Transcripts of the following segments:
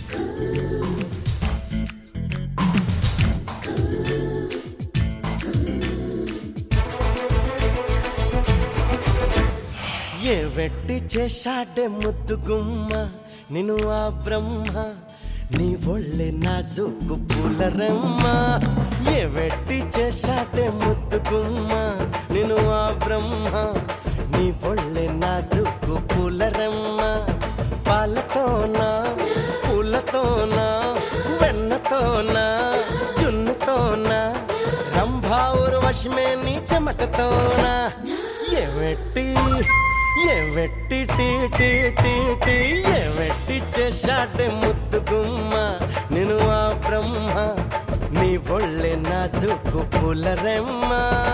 ఏ వెట్టి చేశాడే ముద్దు గుమ్మ నిన్ను ఆ బ్రహ్మ నీ ఒళ్ళే నాజుకు పూలరమ్మ ఏ వెట్టి చేశాడే ముద్దు గుమ్మ నిన్ను ఆ బ్రహ్మ నీ ఒళ్ళే నాజుకు పూలరమ్మ పాలతోనా పూలతోనా వెన్నతోనా జున్నుతోనా రంభావురు వశమే నీ చెమటతోనా ఏ వెట్టి ఏ వెట్టి టీ టీ టీ టీ ఏ వెట్టి చేశాడే ముద్దు గుమ్మ నేను ఆ బ్రహ్మ నీ ఒళ్ళే నాసుకు పులరెమ్మ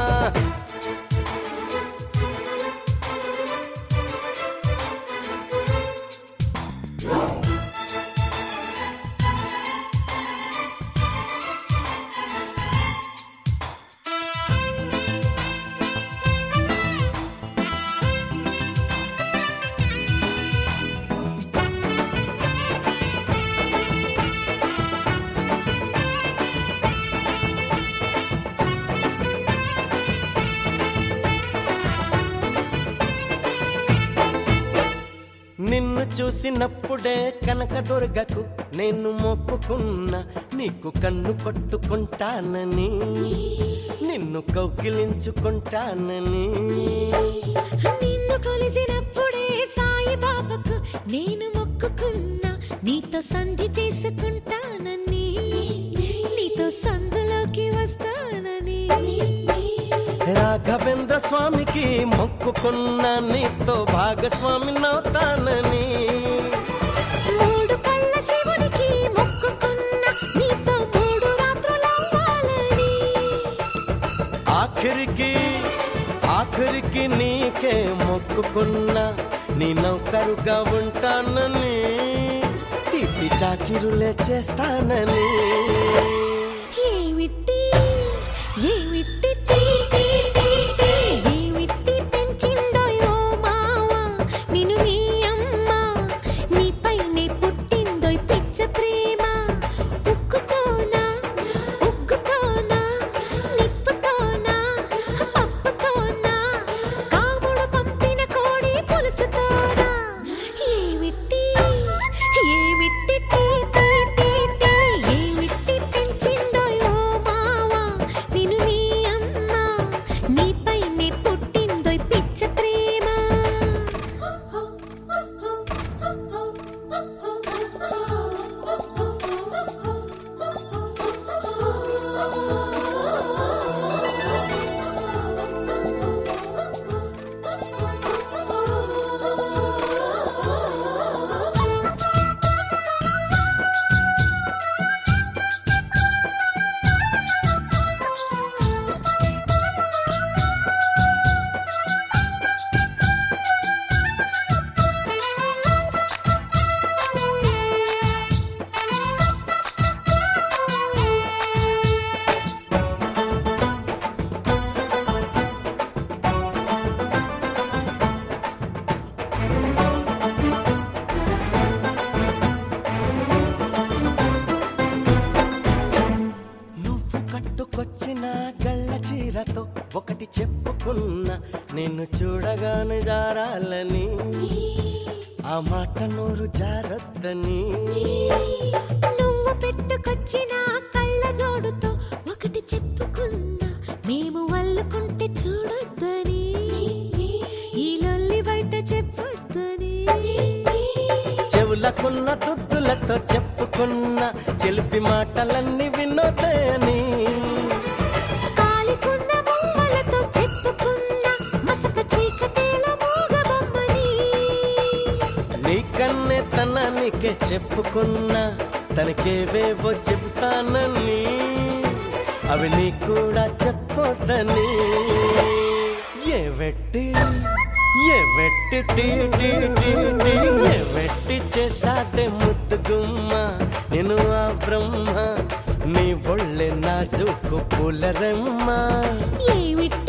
నిన్ను చూసినప్పుడే కనక దుర్గకు నేను మొక్కుకున్నా నీకు కన్ను కొట్టుకుంటానని నిన్ను కౌగిలించుకుంటానని నిన్ను కొలిసినప్పుడే సాయి బాబాకు నేను మొక్కుకున్నా నీతో సంధి చేసుకుంటానని నీతో సందులోకి వస్తానని రాఘవేంద్ర స్వామికి మొక్కుకున్నా నీతో భాగస్వామి నవుతానని మూడు కళ్ళ శివునికి మొక్కుకున్నా నీతో మూడు రాత్రులు అవ్వాలని ఆఖరికి ఆఖరికి నీకే మొక్కుకున్నా నీ నౌకరుగా ఉంటానని తీపి చాకిరులే చేస్తానని ఏమిటి ఏమిటి టీ టీ టీ టీ ఏమిటి పెంచిందో ఓ మావా నిన్ను నీ అమ్మ నీపైనే పుట్టిందో ఈ పిచ్చ ప్రేమ ఉక్కుతోనా ఉక్కుతోనా నిప్పుతోనా పప్పుతోనా కాముడు పంపిన కోడి పులుసుతోనా ఏమిటి ఏమిటి టీ టీ టీ టీ ఏమిటి పెంచిందో ఓ మావా నిన్ను నీ అమ్మ నీపైనే పుట్టిందో ఈ పిచ్చ ప్రేమ నువ్వు కట్టుకొచ్చిన గళ్ళ చీరతో ఒకటి చెప్పుకున్నా నిన్ను చూడగానే జారాలని ఆ మాట నోరు జారొద్దని నువ్వు పెట్టుకొచ్చిన కళ్ళ జోడుతో ఒకటి చెప్పుకున్నా మేము వల్లుకుంటే చూడొద్దని ఈ లొల్లి బయట చెప్పొద్దని చెవులకున్న దుద్దులతో చెప్పుకున్న చెలిపి మాటలన్నీ వినోదని కాలికున్న బొమ్మలతో చెప్పుకున్న మసక చీకటేల మూగబొమ్మని నీకన్నే తనానికే చెప్పుకున్నా తనకేవేవో చెబుతానని అవి నీ కూడా చెప్పొద్దని ఏ వెట్టి ఏ వెట్టి టీ టీ టీ టీ ఏ వెట్టి చేశాడే ముద్దు గుమ్మ నేను ఆ బ్రహ్మ నీ ఒళ్ళే నాసుకు పులరమ్మ ఏమిటి